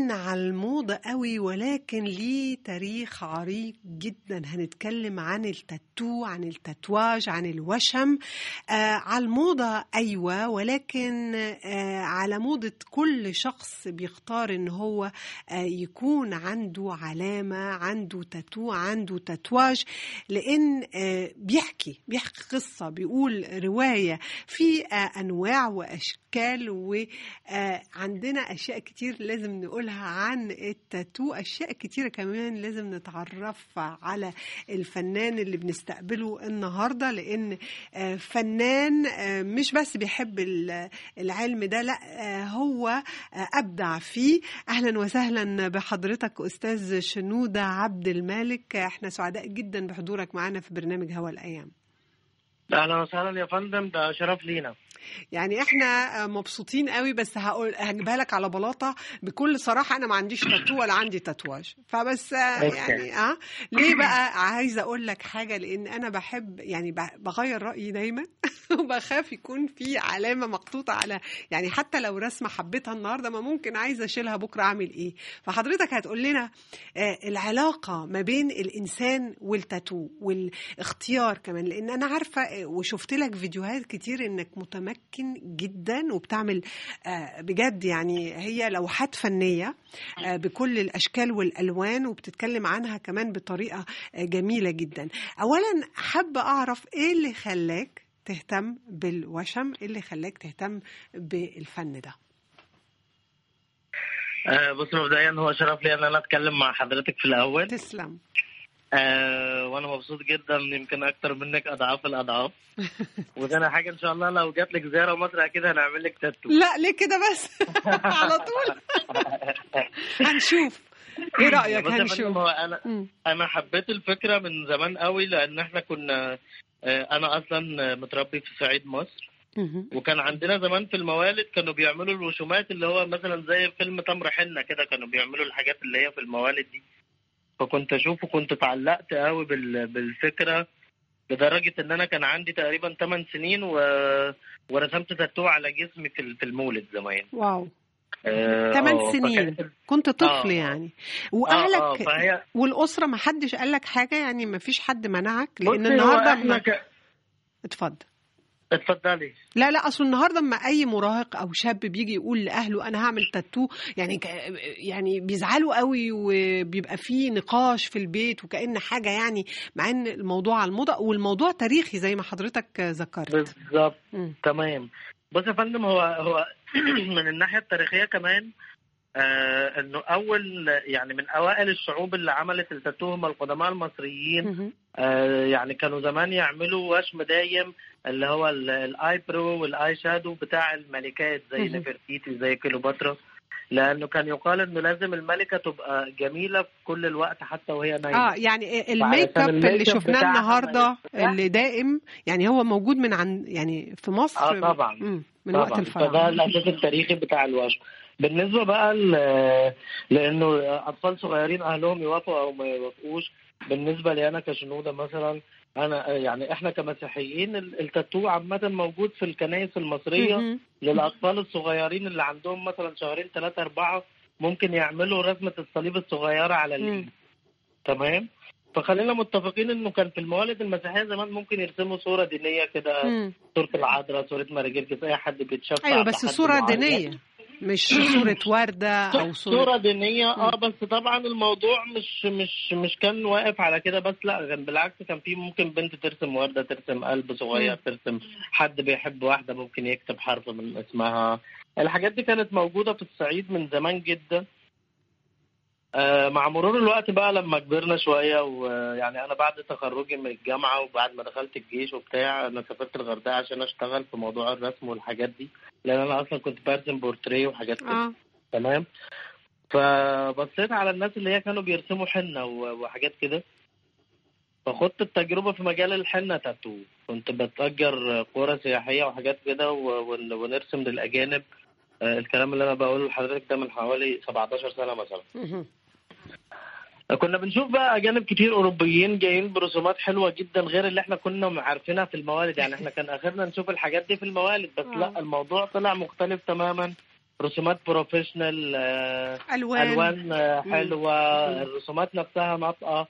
فن على الموضة قوي ولكن ليه تاريخ عريق جدا هنتكلم عن التاتو عن التاتواج عن الوشم آه على الموضة أيوة ولكن آه على موضة كل شخص بيختار إن هو آه يكون عنده علامة عنده تاتو عنده تاتواج لأن آه بيحكي بيحكي قصة بيقول رواية في آه أنواع وأشكال وعندنا أشياء كتير لازم نقولها عن التاتو أشياء كتيرة كمان لازم نتعرف على الفنان اللي بنستقبله النهاردة لأن آه، فنان آه، مش بس بيحب ال- العلم ده لا آه، هو آه، أبدع فيه أهلا وسهلا بحضرتك أستاذ شنودة عبد المالك احنا سعداء جدا بحضورك معنا في برنامج هوا الأيام اهلا وسهلا يا فندم ده شرف لينا يعني احنا مبسوطين قوي بس هقول هجيبها لك على بلاطه بكل صراحه انا ما عنديش تاتو ولا عندي تاتواج فبس أوكي. يعني اه ليه بقى عايزه اقول لك حاجه لان انا بحب يعني ب- بغير رايي دايما وبخاف يكون في علامه محطوطه على يعني حتى لو رسمه حبيتها النهارده ما ممكن عايزه اشيلها بكره اعمل ايه فحضرتك هتقول لنا آه، العلاقه ما بين الانسان والتاتو والاختيار كمان لان انا عارفه آه، وشفت لك فيديوهات كتير انك متمكن جدا وبتعمل آه، بجد يعني هي لوحات فنيه آه، بكل الاشكال والالوان وبتتكلم عنها كمان بطريقه آه، جميله جدا اولا حابه اعرف ايه اللي خلاك تهتم بالوشم ايه اللي خلاك تهتم بالفن ده آه بص مبدئيا هو شرف لي ان انا اتكلم مع حضرتك في الاول تسلم آه وانا مبسوط جدا يمكن اكتر منك اضعاف الاضعاف وده حاجه ان شاء الله لو جات لك زياره مصر اكيد هنعمل لك تاتو لا ليه كده بس على طول هنشوف ايه رايك بص يا فندم، هنشوف هو انا مم. انا حبيت الفكره من زمان قوي لان احنا كنا آه انا اصلا متربي في صعيد مصر مهم. وكان عندنا زمان في الموالد كانوا بيعملوا الرسومات اللي هو مثلا زي فيلم تمر حنة كده كانوا بيعملوا الحاجات اللي هي في الموالد دي فكنت اشوفه كنت اتعلقت قوي بال... بالفكره لدرجه ان انا كان عندي تقريبا 8 سنين و... ورسمت تاتو على جسمي في ال- في المولد زمان واو آه، ثمان آه، سنين فكانت- كنت طفل آه. يعني اه اه واهلك فهي والاسره ما حدش قال لك حاجه يعني ما فيش حد منعك لان بصي، هو النهارده احنا ما... ك... اتفضل اتفضلي لا لا اصل النهارده اما اي مراهق او شاب بيجي يقول لاهله انا هعمل تاتو يعني ك... يعني بيزعلوا قوي وبيبقى فيه نقاش في البيت وكأن حاجه يعني مع ان الموضوع على الموضه والموضوع تاريخي زي ما حضرتك ذكرت بالظبط مم. تمام بص يا فندم هو هو من الناحيه التاريخيه كمان آه انه اول يعني من اوائل الشعوب اللي عملت التاتو هم القدماء المصريين مهم. آه يعني كانوا زمان يعملوا وشم دايم اللي هو ال- الاي برو والاي شادو بتاع الملكات زي مهم. نفرتيتي زي كليوباترا لانه كان يقال انه لازم الملكه تبقى جميله في كل الوقت حتى وهي نايمه اه يعني الميك فعشان اب اللي الميك اب شفناه بتاعها ما النهارده يتفتح. اللي دائم يعني هو موجود من عن يعني في مصر اه طبعا مم. من طبعا وقت فده الفراعنه الاساس التاريخي بتاع الوشم بالنسبه بقى ل- لانه اطفال صغيرين اهلهم يوافقوا او ما يوافقوش بالنسبه لي انا كشنوده مثلا انا يعني احنا كمسيحيين ال- التاتو عامه موجود في الكنائس المصريه مهم. للاطفال الصغيرين اللي عندهم مثلا شهرين ثلاثه اربعه ممكن يعملوا رسمه الصليب الصغيره على مم. الايد تمام فخلينا متفقين انه كان في الموالد المسيحيه زمان ممكن يرسموا صوره دينيه كده مم. صورة العذراء صورة ماري جرجس أي حد بيتشفع ايوه بس بحد صوره معين. دينيه مش صوره ورده او صوره صورة دينية اه بس طبعا الموضوع مش مش مش كان واقف على كده بس لا كان بالعكس كان في ممكن بنت ترسم وردة ترسم قلب صغير مم. ترسم حد بيحب واحدة ممكن يكتب حرف من اسمها الحاجات دي كانت موجودة في الصعيد من زمان جدا آه مع مرور الوقت بقى لما كبرنا شوية ويعني أنا بعد تخرجي من الجامعة وبعد ما دخلت الجيش وبتاع أنا سافرت الغردقة عشان أشتغل في موضوع الرسم والحاجات دي لأن أنا أصلا كنت برسم بورتريه وحاجات كده اه تمام فبصيت على الناس اللي هي كانوا بيرسموا حنة و- وحاجات كده فخدت التجربة في مجال الحنة تاتو كنت بتأجر قرى سياحية وحاجات كده و- ون- ونرسم للأجانب آه، الكلام اللي أنا بقوله لحضرتك ده من حوالي 17 سنة مثلا مهم. كنا بنشوف بقى أجانب كتير أوروبيين جايين برسومات حلوة جدا غير اللي احنا كنا عارفينها في الموالد يعني احنا كان آخرنا نشوف الحاجات دي في الموالد بس آه. لا الموضوع طلع مختلف تماما رسومات بروفيشنال آه، الوان الوان آه، حلوه الرسومات نفسها ناطقه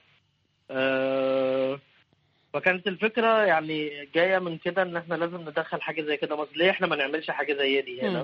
آه، فكانت الفكره يعني جايه من كده ان احنا لازم ندخل حاجه زي كده مصر ليه احنا ما نعملش حاجه زي دي هنا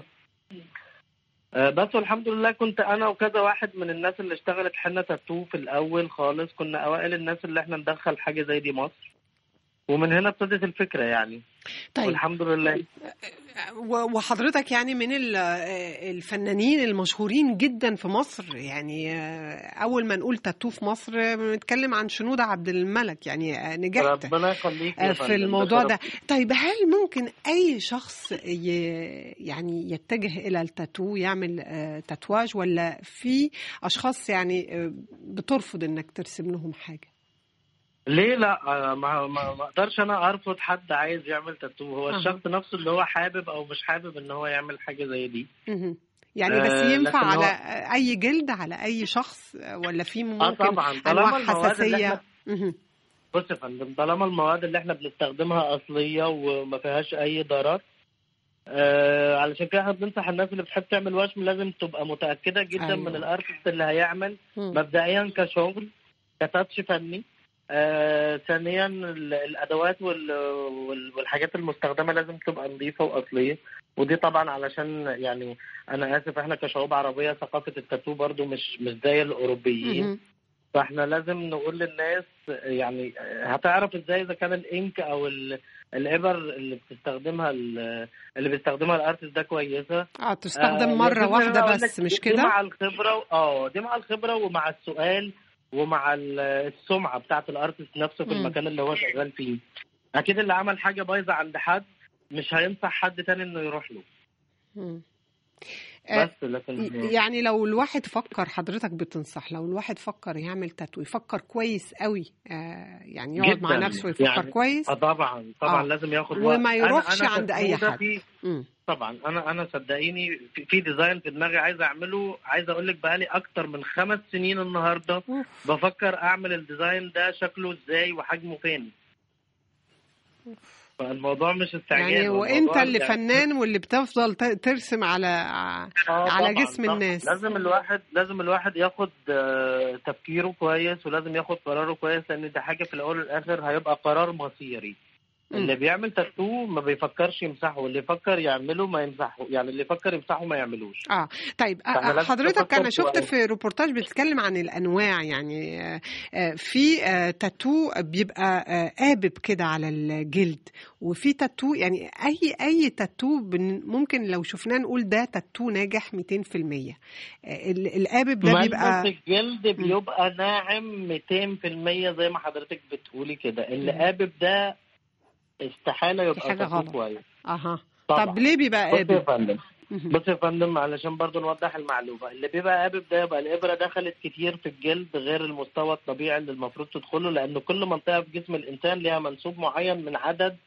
آه، بس والحمد لله كنت انا وكذا واحد من الناس اللي اشتغلت حنه تاتو في الاول خالص كنا اوائل الناس اللي احنا ندخل حاجه زي دي مصر ومن هنا ابتدت الفكره يعني طيب والحمد لله و- وحضرتك يعني من ال- الفنانين المشهورين جدا في مصر يعني اول ما نقول تاتو في مصر بنتكلم عن شنودة عبد الملك يعني نجحت ربنا يخليك يا في فندم، الموضوع ده شرف. طيب هل ممكن اي شخص ي... يعني يتجه الى التاتو يعمل آه، تاتواج ولا في اشخاص يعني آه، بترفض انك ترسم لهم حاجه ليه لا آه، ما ما ما اقدرش انا ارفض حد عايز يعمل تاتو هو أها. الشخص نفسه اللي هو حابب او مش حابب ان هو يعمل حاجه زي دي مهم. يعني بس آه، ينفع لكن هو- على اي جلد على اي شخص آه، ولا في اه ممكن طبعا انواع طالما المواد اللي حساسيه احنا مهم. بص يا فندم طالما المواد اللي احنا بنستخدمها اصليه وما فيهاش اي ضرر آه علشان كده احنا بننصح الناس اللي بتحب تعمل وشم لازم تبقى متاكده جدا أيوة. من الارتست اللي هيعمل مم. مبدئيا كشغل كتاتش فني آه ثانيا ال- الادوات وال- وال- والحاجات المستخدمه لازم تبقى نظيفه واصليه ودي طبعا علشان يعني انا اسف احنا كشعوب عربيه ثقافه التاتو برضو مش مش زي الاوروبيين مهم. فاحنا لازم نقول للناس يعني هتعرف ازاي اذا كان الانك او ال- الابر اللي بتستخدمها ال- اللي بيستخدمها الارتست ده كويسه اه تستخدم آه، مره لكن أنا واحده أقول بس لك مش دي كده مع الخبره اه دي مع الخبره ومع السؤال ومع ال- السمعه بتاعت الارتست نفسه في مم. المكان اللي هو شغال فيه اكيد اللي عمل حاجه بايظه عند حد مش هينصح حد تاني انه يروح له مم. آه، بس لكن يعني لو الواحد فكر حضرتك بتنصح لو الواحد فكر يعمل تاتو يفكر كويس قوي آه يعني يقعد مع جداً. نفسه يفكر يعني كويس اه طبعا طبعا آه. لازم ياخد وقت وما أنا- يروحش أنا عند أي كسودة حد. في مم. طبعا انا انا صدقيني في, في ديزاين في دماغي عايز اعمله عايز اقول لك بقالي اكتر من خمس سنين النهارده أوف. بفكر اعمل الديزاين ده شكله ازاي وحجمه فين فالموضوع مش استعجال يعني هو وانت الموضوع اللي يعني- فنان واللي بتفضل ت- ترسم على آه على طبعاً، جسم طبعاً. الناس. لازم الواحد لازم الواحد ياخد آه، تفكيره كويس ولازم ياخد قراره كويس لان ده حاجه في الاول والاخر هيبقى قرار مصيري مم. اللي بيعمل تاتو ما بيفكرش يمسحه واللي يفكر يعمله ما يمسحه يعني اللي يفكر يمسحه ما يعملوش اه طيب آه، فاحنا آه، لازم حضرتك نفكر انا شفت كويس. في روبورتاج بتتكلم عن الانواع يعني آه، آه، في آه، تاتو بيبقى آه، قابب كده على الجلد وفي تاتو يعني اي اي تاتو بن- ممكن لو شفناه نقول ده تاتو ناجح 200% آه، ال- القابب ده ملمس بيبقى الجلد بيبقى ناعم 200% زي ما حضرتك بتقولي كده اللي مم. قابب ده استحاله في يبقى حاجة تاتو غلط. كويس اها طبعا طب ليه بيبقى بص يا قابب فندم مهم. بص يا فندم علشان برضو نوضح المعلومه اللي بيبقى قابب ده يبقى الابره دخلت كتير في الجلد غير المستوى الطبيعي اللي المفروض تدخله لان كل منطقه في جسم الانسان ليها منسوب معين من عدد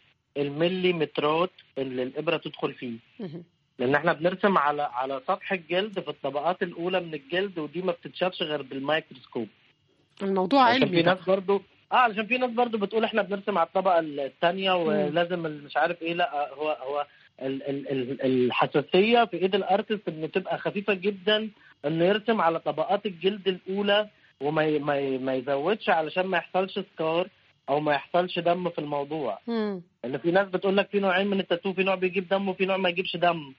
المليمترات اللي الابره تدخل فيه مهم. لان احنا بنرسم على على سطح الجلد في الطبقات اولى من الجلد ودي ما بتتشافش غير بالميكروسكوب الموضوع عشان علمي في ده ناس برضو اه علشان في ناس برضو بتقول احنا بنرسم على الطبقه الثانيه ولازم ال- مش عارف ايه لا هو هو ال ال ال الحساسيه في ايد الارتست ان تبقى خفيفه جدا انه يرسم على طبقات الجلد الاولى وما ي- ما ي- ما يزودش علشان ما يحصلش سكار او ما يحصلش دم في الموضوع مم. لان في ناس بتقول لك في نوعين من التاتو في نوع بيجيب دم وفي نوع ما يجيبش دم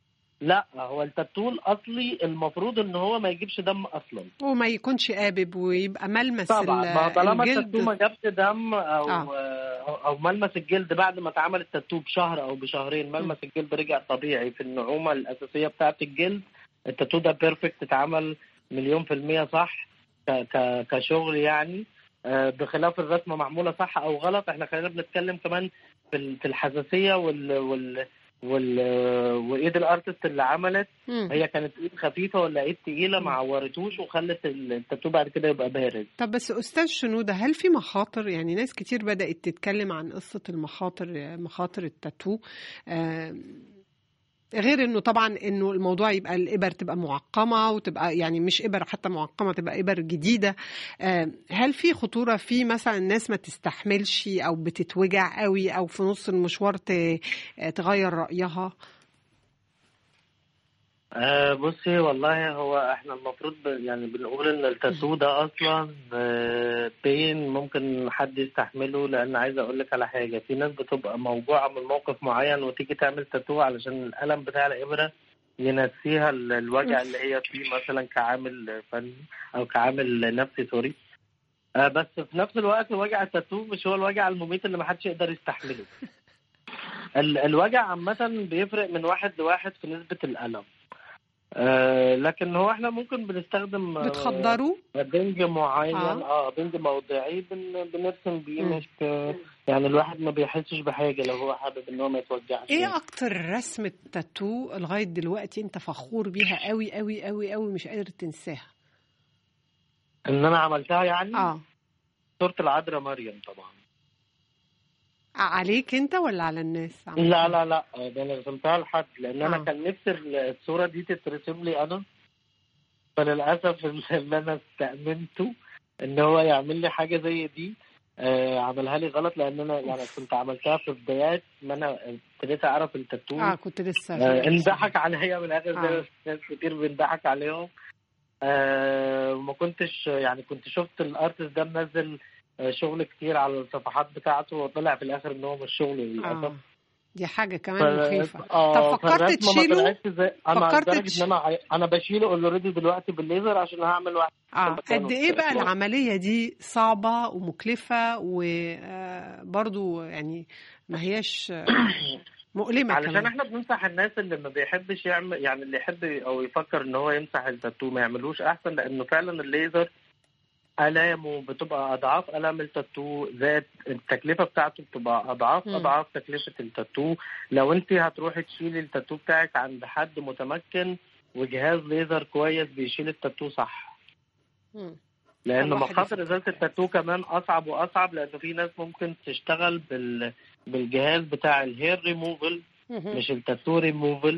لا هو التاتو الاصلي المفروض ان هو ما يجيبش دم اصلا وما يكونش قابب ويبقى ملمس طبعا ال- ما طالما التاتو الجلد ما جابش دم او آه. أو, او ملمس الجلد بعد ما اتعمل التاتو بشهر او بشهرين ملمس الجلد رجع طبيعي في النعومه الاساسيه بتاعه الجلد التاتو ده بيرفكت اتعمل مليون في المية صح ك ك كشغل يعني آه، بخلاف الرسمه معموله صح او غلط احنا خلينا بنتكلم كمان في ال- في الحساسيه وال وال وال وايد الارتست اللي عملت مم. هي كانت ايد خفيفه ولا ايد تقيله ما عورتوش وخلت التاتو بعد كده يبقى بارد طب بس أستاذ شنودة هل في مخاطر يعني ناس كتير بدأت تتكلم عن قصة المخاطر مخاطر التاتو آه، غير انه طبعا انه الموضوع يبقى الابر تبقى معقمه وتبقى يعني مش ابر حتى معقمه تبقى ابر جديده آه، هل في خطوره في مثلا الناس ما تستحملش او بتتوجع قوي او في نص المشوار ت- تغير رايها أه بصي والله هو احنا المفروض ب- يعني بنقول ان التاتو ده اصلا آه، بين ممكن حد يستحمله لان عايز اقول لك على حاجه في ناس بتبقى موجوعه من موقف معين وتيجي تعمل تاتو علشان الالم بتاع الابره ينسيها ال- الوجع اللي هي فيه مثلا كعامل فني او كعامل نفسي سوري آه، بس في نفس الوقت وجع التاتو مش هو الوجع المميت اللي محدش يقدر يستحمله ال- الوجع عامة بيفرق من واحد لواحد في نسبة الألم آه لكن هو احنا ممكن بنستخدم آه، بتخدروا بنج معين آه. اه, بنج موضعي بن بنرسم بيه مم. مش ك- يعني الواحد ما بيحسش بحاجة لو هو حابب ان هو ما يتوجعش ايه اكتر رسمة تاتو لغاية دلوقتي انت فخور بيها قوي قوي قوي قوي مش قادر تنساها ان انا عملتها يعني اه صورة العذراء مريم طبعا عليك انت ولا على الناس لا لا لا آه، ده انا رسمتها لحد لان انا آه. كان نفسي الصورة دي تترسم لي انا فللاسف اللي انا استأمنته ان هو يعمل لي حاجة زي دي آه عملها لي غلط لان انا يعني كنت عملتها في بدايات ما انا ابتديت اعرف التاتو اه كنت لسه آه انضحك عليا من الاخر زي آه. ما ناس كتير بينضحك عليهم آه وما كنتش يعني كنت شفت الارتست ده منزل آه، شغل كتير على الصفحات بتاعته وطلع في الاخر ان هو مش شغل للاسف اه دي حاجة كمان ف- مخيفة آه، طب فكرت فالرسمة ما تشيله؟ طلعتش زي انا فكرت لدرجه تش- ان انا عي- انا بشيله اوريدي دلوقتي بالليزر عشان هعمل واحد اه مكانه قد ايه بقى في- العملية دي صعبة ومكلفة وبرضو يعني ما هياش آه، مؤلمة علشان كمان احنا بننصح الناس اللي ما بيحبش يعمل يعني اللي يحب او يفكر ان هو يمسح التاتو ما يعملوش احسن لانه فعلا الليزر الامه بتبقى اضعاف الام التاتو زائد التكلفه بتاعته بتبقى اضعاف مم. اضعاف تكلفه التاتو لو انت هتروحي تشيلي التاتو بتاعك عند حد متمكن وجهاز ليزر كويس بيشيل التاتو صح مم. لان الواحد مخاطر يفكر ازاله كويس. التاتو كمان اصعب واصعب لانه في ناس ممكن تشتغل بال بالجهاز بتاع الهير ريموفل مهم. مش التاتو ريموفل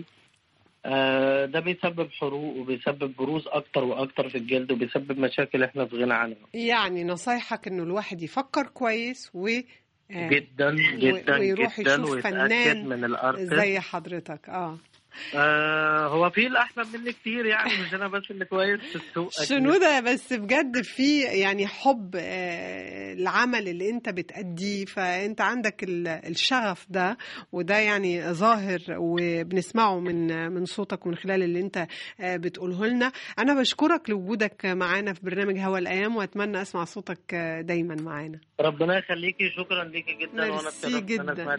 آه ده بيسبب حروق وبيسبب بروز اكتر واكتر في الجلد وبيسبب مشاكل احنا في غنى عنها يعني نصايحك انه الواحد يفكر كويس و آه، جدا جدا ويروح جدا يشوف ويتاكد فنان من الارتست زي حضرتك اه آه هو في الاحسن مني كتير يعني مش انا بس اللي كويس في السوق أكيد. شنودة بس بجد في يعني حب آه، العمل اللي انت بتأديه فانت عندك ال- الشغف ده وده يعني ظاهر وبنسمعه من من صوتك ومن خلال اللي انت آه، بتقوله لنا انا بشكرك لوجودك معانا في برنامج هوا الايام واتمنى اسمع صوتك آه، دايما معانا ربنا يخليكي شكرا ليكي جدا وانا ميرسي اتشرفت إن أنا جدا. سمعت